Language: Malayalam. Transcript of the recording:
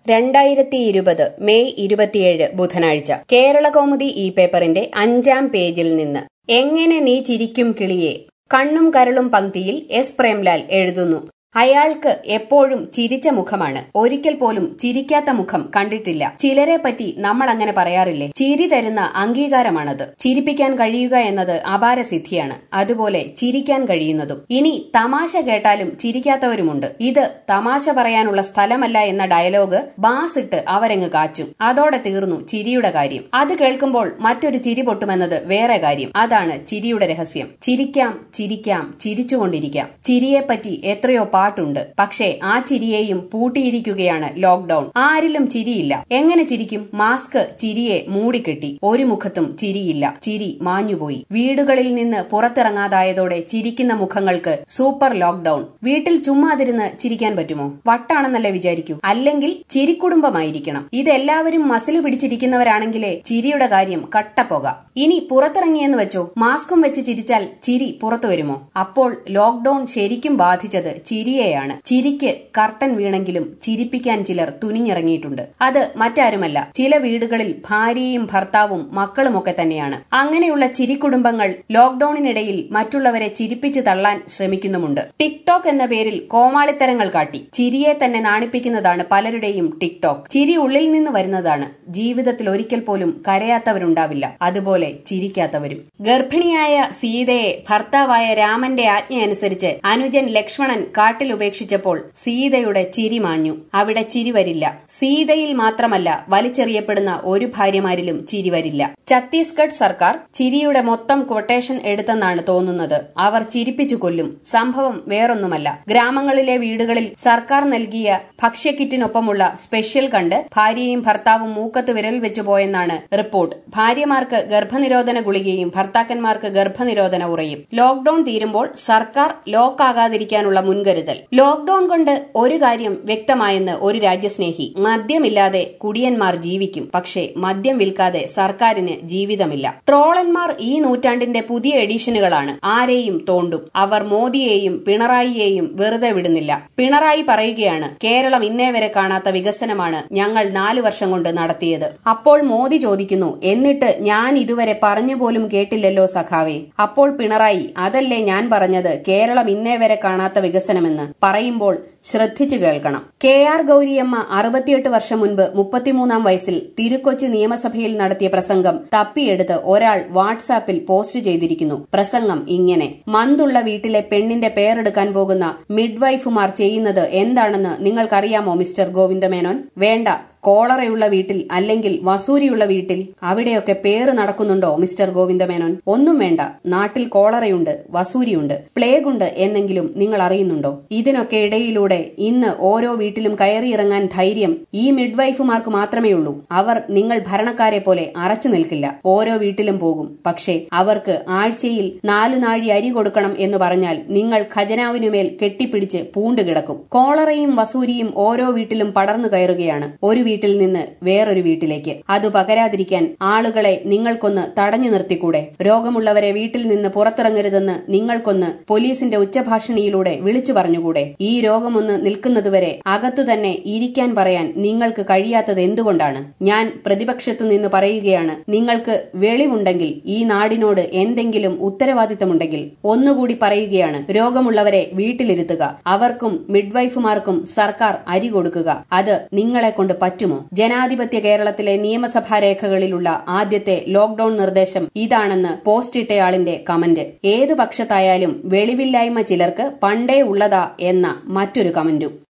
രണ്ടായിരത്തി ഇരുപത് മെയ് ഇരുപത്തിയേഴ് ബുധനാഴ്ച കേരളകൗമുദി ഈ പേപ്പറിന്റെ അഞ്ചാം പേജിൽ നിന്ന് എങ്ങനെ നീ ചിരിക്കും കിളിയെ കണ്ണും കരളും പങ്ക്തിയിൽ എസ് പ്രേംലാൽ എഴുതുന്നു അയാൾക്ക് എപ്പോഴും ചിരിച്ച മുഖമാണ് ഒരിക്കൽ പോലും ചിരിക്കാത്ത മുഖം കണ്ടിട്ടില്ല ചിലരെ പറ്റി നമ്മൾ അങ്ങനെ പറയാറില്ലേ ചിരി തരുന്ന അംഗീകാരമാണത് ചിരിപ്പിക്കാൻ കഴിയുക എന്നത് അപാരസിദ്ധിയാണ് അതുപോലെ ചിരിക്കാൻ കഴിയുന്നതും ഇനി തമാശ കേട്ടാലും ചിരിക്കാത്തവരുമുണ്ട് ഇത് തമാശ പറയാനുള്ള സ്ഥലമല്ല എന്ന ഡയലോഗ് ബാസ് ഇട്ട് അവരങ്ങ് കാച്ചും അതോടെ തീർന്നു ചിരിയുടെ കാര്യം അത് കേൾക്കുമ്പോൾ മറ്റൊരു ചിരി പൊട്ടുമെന്നത് വേറെ കാര്യം അതാണ് ചിരിയുടെ രഹസ്യം ചിരിക്കാം ചിരിക്കാം ചിരിച്ചുകൊണ്ടിരിക്കാം ചിരിയെപ്പറ്റി എത്രയോ പാട്ടുണ്ട് പക്ഷേ ആ ചിരിയെയും പൂട്ടിയിരിക്കുകയാണ് ലോക്ഡൌൺ ആരിലും ചിരിയില്ല എങ്ങനെ ചിരിക്കും മാസ്ക് ചിരിയെ മൂടിക്കെട്ടി ഒരു മുഖത്തും ചിരിയില്ല ചിരി മാഞ്ഞുപോയി വീടുകളിൽ നിന്ന് പുറത്തിറങ്ങാതായതോടെ ചിരിക്കുന്ന മുഖങ്ങൾക്ക് സൂപ്പർ ലോക്ഡൌൺ വീട്ടിൽ ചുമ്മാതിരുന്ന് ചിരിക്കാൻ പറ്റുമോ വട്ടാണെന്നല്ലേ വിചാരിക്കൂ അല്ലെങ്കിൽ ചിരിക്കുടുംബമായിരിക്കണം ഇതെല്ലാവരും മസില് പിടിച്ചിരിക്കുന്നവരാണെങ്കിലേ ചിരിയുടെ കാര്യം കട്ടപ്പോക ഇനി പുറത്തിറങ്ങിയെന്ന് വെച്ചോ മാസ്കും വെച്ച് ചിരിച്ചാൽ ചിരി പുറത്തു വരുമോ അപ്പോൾ ലോക്ഡൌൺ ശരിക്കും ബാധിച്ചത് ചിരിയെയാണ് ചിരിക്ക് കർട്ടൻ വീണെങ്കിലും ചിരിപ്പിക്കാൻ ചിലർ തുനിഞ്ഞിറങ്ങിയിട്ടുണ്ട് അത് മറ്റാരുമല്ല ചില വീടുകളിൽ ഭാര്യയും ഭർത്താവും മക്കളുമൊക്കെ തന്നെയാണ് അങ്ങനെയുള്ള ചിരിക്കുടുംബങ്ങൾ ലോക്ഡൌണിനിടയിൽ മറ്റുള്ളവരെ ചിരിപ്പിച്ച് തള്ളാൻ ശ്രമിക്കുന്നുമുണ്ട് ടിക്ടോക്ക് എന്ന പേരിൽ കോമാളിത്തരങ്ങൾ കാട്ടി ചിരിയെ തന്നെ നാണിപ്പിക്കുന്നതാണ് പലരുടെയും ടിക്ടോക്ക് ചിരി ഉള്ളിൽ നിന്ന് വരുന്നതാണ് ജീവിതത്തിൽ ഒരിക്കൽ പോലും കരയാത്തവരുണ്ടാവില്ല അതുപോലെ ചിരിക്കാത്തവരും ഗർഭിണിയായ സീതയെ ഭർത്താവായ രാമന്റെ ആജ്ഞയനുസരിച്ച് അനുജൻ ലക്ഷ്മണൻ കാട്ടിൽ ഉപേക്ഷിച്ചപ്പോൾ സീതയുടെ ചിരി മാഞ്ഞു അവിടെ ചിരി വരില്ല സീതയിൽ മാത്രമല്ല വലിച്ചെറിയപ്പെടുന്ന ഒരു ഭാര്യമാരിലും ചിരി വരില്ല ഛത്തീസ്ഗഡ് സർക്കാർ ചിരിയുടെ മൊത്തം ക്വട്ടേഷൻ എടുത്തെന്നാണ് തോന്നുന്നത് അവർ ചിരിപ്പിച്ചു കൊല്ലും സംഭവം വേറൊന്നുമല്ല ഗ്രാമങ്ങളിലെ വീടുകളിൽ സർക്കാർ നൽകിയ ഭക്ഷ്യക്കിറ്റിനൊപ്പമുള്ള സ്പെഷ്യൽ കണ്ട് ഭാര്യയും ഭർത്താവും മൂക്കത്ത് വിരൽ വെച്ചു പോയെന്നാണ് റിപ്പോർട്ട് ഭാര്യമാർക്ക് ഗർഭനിരോധന ഗുളികയും ഭർത്താക്കന്മാർക്ക് ഗർഭനിരോധന ഉറയും ലോക്ഡൌൺ തീരുമ്പോൾ സർക്കാർ ലോക്കാകാതിരിക്കാനുള്ള മുൻകരുതൽ ലോക്ഡൌൺ കൊണ്ട് ഒരു കാര്യം വ്യക്തമായെന്ന് ഒരു രാജ്യസ്നേഹി മദ്യമില്ലാതെ കുടിയന്മാർ ജീവിക്കും പക്ഷേ മദ്യം വിൽക്കാതെ സർക്കാരിന് ജീവിതമില്ല ട്രോളന്മാർ ഈ നൂറ്റാണ്ടിന്റെ പുതിയ എഡിഷനുകളാണ് ആരെയും തോണ്ടും അവർ മോദിയെയും പിണറായിയെയും വെറുതെ വിടുന്നില്ല പിണറായി പറയുകയാണ് കേരളം ഇന്നേ വരെ കാണാത്ത വികസനമാണ് ഞങ്ങൾ നാലു വർഷം കൊണ്ട് നടത്തിയത് അപ്പോൾ മോദി ചോദിക്കുന്നു എന്നിട്ട് ഞാൻ ഇതുവരെ പറഞ്ഞു പോലും കേട്ടില്ലല്ലോ സഖാവേ അപ്പോൾ പിണറായി അതല്ലേ ഞാൻ പറഞ്ഞത് കേരളം ഇന്നേ വരെ കാണാത്ത വികസനമെന്ന് പറയുമ്പോൾ ശ്രദ്ധിച്ചു കേൾക്കണം കെ ആർ ഗൌരിയമ്മ അറുപത്തിയെട്ട് വർഷം മുൻപ് മുപ്പത്തിമൂന്നാം വയസ്സിൽ തിരുക്കൊച്ചി നിയമസഭയിൽ നടത്തിയ പ്രസംഗം തപ്പിയെടുത്ത് ഒരാൾ വാട്സാപ്പിൽ പോസ്റ്റ് ചെയ്തിരിക്കുന്നു പ്രസംഗം ഇങ്ങനെ മന്തുള്ള വീട്ടിലെ പെണ്ണിന്റെ പേരെടുക്കാൻ പോകുന്ന മിഡ്വൈഫുമാർ ചെയ്യുന്നത് എന്താണെന്ന് നിങ്ങൾക്കറിയാമോ മിസ്റ്റർ ഗോവിന്ദമേനോൻ വേണ്ട കോളറയുള്ള വീട്ടിൽ അല്ലെങ്കിൽ വസൂരിയുള്ള വീട്ടിൽ അവിടെയൊക്കെ പേര് നടക്കുന്നുണ്ടോ മിസ്റ്റർ ഗോവിന്ദമേനോൻ ഒന്നും വേണ്ട നാട്ടിൽ കോളറയുണ്ട് വസൂരിയുണ്ട് പ്ലേഗ് ഉണ്ട് എന്നെങ്കിലും നിങ്ങൾ അറിയുന്നുണ്ടോ ഇതിനൊക്കെ ഇടയിലൂടെ ഇന്ന് ഓരോ വീട്ടിലും കയറിയിറങ്ങാൻ ധൈര്യം ഈ മിഡ്വൈഫുമാർക്ക് മാത്രമേ ഉള്ളൂ അവർ നിങ്ങൾ ഭരണക്കാരെ പോലെ അറച്ചു നിൽക്കില്ല ഓരോ വീട്ടിലും പോകും പക്ഷേ അവർക്ക് ആഴ്ചയിൽ നാലു നാഴി അരി കൊടുക്കണം എന്ന് പറഞ്ഞാൽ നിങ്ങൾ ഖജനാവിനുമേൽ കെട്ടിപ്പിടിച്ച് പൂണ്ടുകിടക്കും കോളറയും വസൂരിയും ഓരോ വീട്ടിലും പടർന്നു കയറുകയാണ് ഒരു വീട്ടിൽ നിന്ന് വേറൊരു വീട്ടിലേക്ക് അത് പകരാതിരിക്കാൻ ആളുകളെ നിങ്ങൾക്കൊന്ന് തടഞ്ഞു നിർത്തിക്കൂടെ രോഗമുള്ളവരെ വീട്ടിൽ നിന്ന് പുറത്തിറങ്ങരുതെന്ന് നിങ്ങൾക്കൊന്ന് പോലീസിന്റെ ഉച്ചഭാഷിണിയിലൂടെ വിളിച്ചു പറഞ്ഞുകൂടെ ഈ രോഗമൊന്ന് നിൽക്കുന്നതുവരെ അകത്തു തന്നെ ഇരിക്കാൻ പറയാൻ നിങ്ങൾക്ക് കഴിയാത്തത് എന്തുകൊണ്ടാണ് ഞാൻ പ്രതിപക്ഷത്തു നിന്ന് പറയുകയാണ് നിങ്ങൾക്ക് വെളിവുണ്ടെങ്കിൽ ഈ നാടിനോട് എന്തെങ്കിലും ഉത്തരവാദിത്തമുണ്ടെങ്കിൽ ഒന്നുകൂടി പറയുകയാണ് രോഗമുള്ളവരെ വീട്ടിലിരുത്തുക അവർക്കും മിഡ്വൈഫുമാർക്കും സർക്കാർ അരി കൊടുക്കുക അത് നിങ്ങളെ കൊണ്ട് പറ്റുമോ ജനാധിപത്യ കേരളത്തിലെ നിയമസഭാ രേഖകളിലുള്ള ആദ്യത്തെ ലോക്ഡൌൺ നിർദ്ദേശം ഇതാണെന്ന് പോസ്റ്റ് ഇട്ടയാളിന്റെ കമന്റ് ഏതു പക്ഷത്തായാലും വെളിവില്ലായ്മ ചിലർക്ക് പണ്ടേ ഉള്ളതാ എന്ന മറ്റൊരു കമന്റും